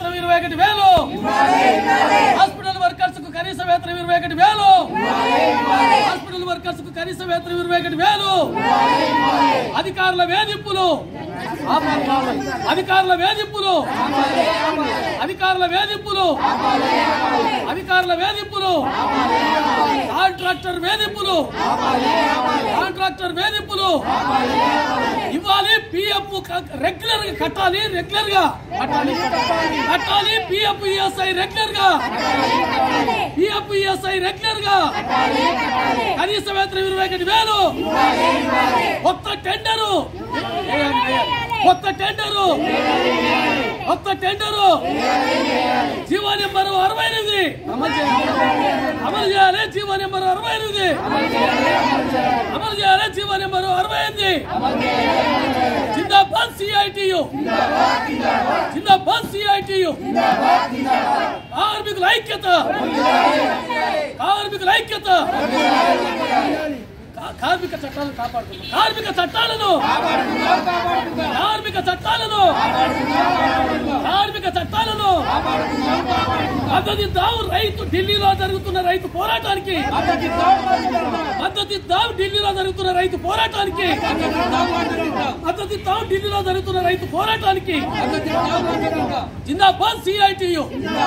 వేతనం ఇరవై ఒకటి వేలు హాస్పిటల్ వర్కర్స్ కు కనీస వేతనం ఇరవై ఒకటి వేలు హాస్పిటల్ వర్కర్స్ కు కనీస వేతనం ఇరవై ఒకటి వేలు అధికారుల వేధింపులు అధికారుల వేధింపులు అధికారుల వేధింపులు అధికారుల వేధింపులు కాంట్రాక్టర్ వేధింపులు కాంట్రాక్టర్ వేధింపులు ఇవ్వాలి పిఎఫ్ రెగ్యులర్ గా కట్టాలి రెగ్యులర్ గా కట్టాలి కట్టాలి పిఎఫ్ ఈఎస్ఐ రెగ్యులర్ గా పిఎఫ్ ఈఎస్ఐ రెగ్యులర్ గా కనీస వేతనం ఇరవై ఒకటి వేలు కొత్త టెండరు కొత్త టెండరు కొత్త టెండరు జీవో నెంబరు అరవై ఎనిమిది అమలు చేయాలి అమలు చేయాలి జీవో నెంబరు అరవై ఎనిమిది అమలు చేయాలి జీవో నెంబరు అరవై ఎనిమిది జిందాబాద్ సిఐటియు జిందాబాద్ సిఐటియు కార్మికుల ఐక్యత కార్మికుల ఐక్యత కా- కార్మిక చట్టాలను కాపాడుతున్నాం కార్మిక చట్టాలను కార్మిక చట్టాలను కార్మిక చట్టాలను మద్దతిద్దాం రైతు ఢిల్లీలో జరుగుతున్న రైతు పోరాటానికి మద్దతిద్దాం ఢిల్లీలో జరుగుతున్న రైతు పోరాటానికి మద్దతిద్దాం ఢిల్లీలో జరుగుతున్న రైతు పోరాటానికి జిందాబాద్ సిఐటియు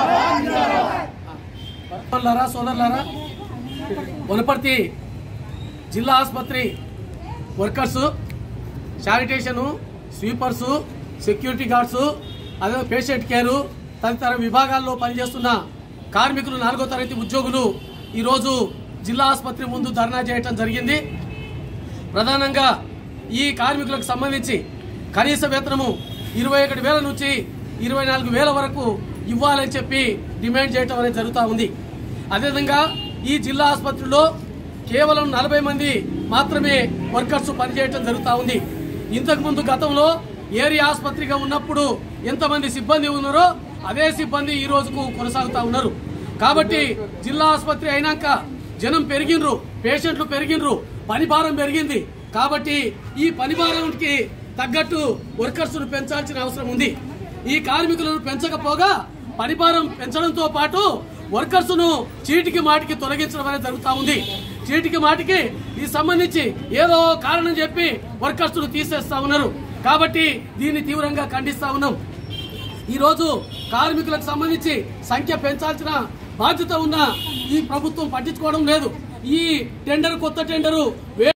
సోదరులారా సోదరులారా వనపర్తి జిల్లా ఆసుపత్రి workers sanitation sweepers security guards అదే పేషెంట్ కేరు తదితర విభాగాల్లో పనిచేస్తున్న కార్మికులు నాలుగో తరగతి ఉద్యోగులు ఈరోజు జిల్లా ఆసుపత్రి ముందు ధర్నా చేయటం జరిగింది ప్రధానంగా ఈ కార్మికులకు సంబంధించి కనీస వేతనము ఇరవై ఒకటి వేల నుంచి ఇరవై నాలుగు వేల వరకు ఇవ్వాలని చెప్పి డిమాండ్ చేయటం అనేది జరుగుతూ ఉంది అదేవిధంగా ఈ జిల్లా ఆసుపత్రిలో కేవలం నలభై మంది మాత్రమే వర్కర్స్ పనిచేయటం జరుగుతూ ఉంది ఇంతకు ముందు గతంలో ఏరియా ఆసుపత్రిగా ఉన్నప్పుడు ఎంతమంది సిబ్బంది ఉన్నారో అదే సిబ్బంది ఈ రోజుకు కొనసాగుతా ఉన్నారు కాబట్టి జిల్లా ఆసుపత్రి అయినాక జనం పెరిగినరు పేషెంట్లు పెరిగినరు పని భారం పెరిగింది కాబట్టి ఈ పని భారానికి తగ్గట్టు వర్కర్స్ ను పెంచాల్సిన అవసరం ఉంది ఈ కార్మికులను పెంచకపోగా పని భారం పెంచడంతో పాటు వర్కర్స్ ను చీటికి మాటికి తొలగించడం అనేది జరుగుతా ఉంది చీటికి మాటికి ఈ సంబంధించి ఏదో కారణం చెప్పి వర్కర్స్ ను తీసేస్తా ఉన్నారు కాబట్టి దీన్ని తీవ్రంగా ఖండిస్తా ఉన్నాం ఈ రోజు కార్మికులకు సంబంధించి సంఖ్య పెంచాల్సిన బాధ్యత ఉన్న ఈ ప్రభుత్వం పట్టించుకోవడం లేదు ఈ టెండర్ కొత్త టెండరు వే-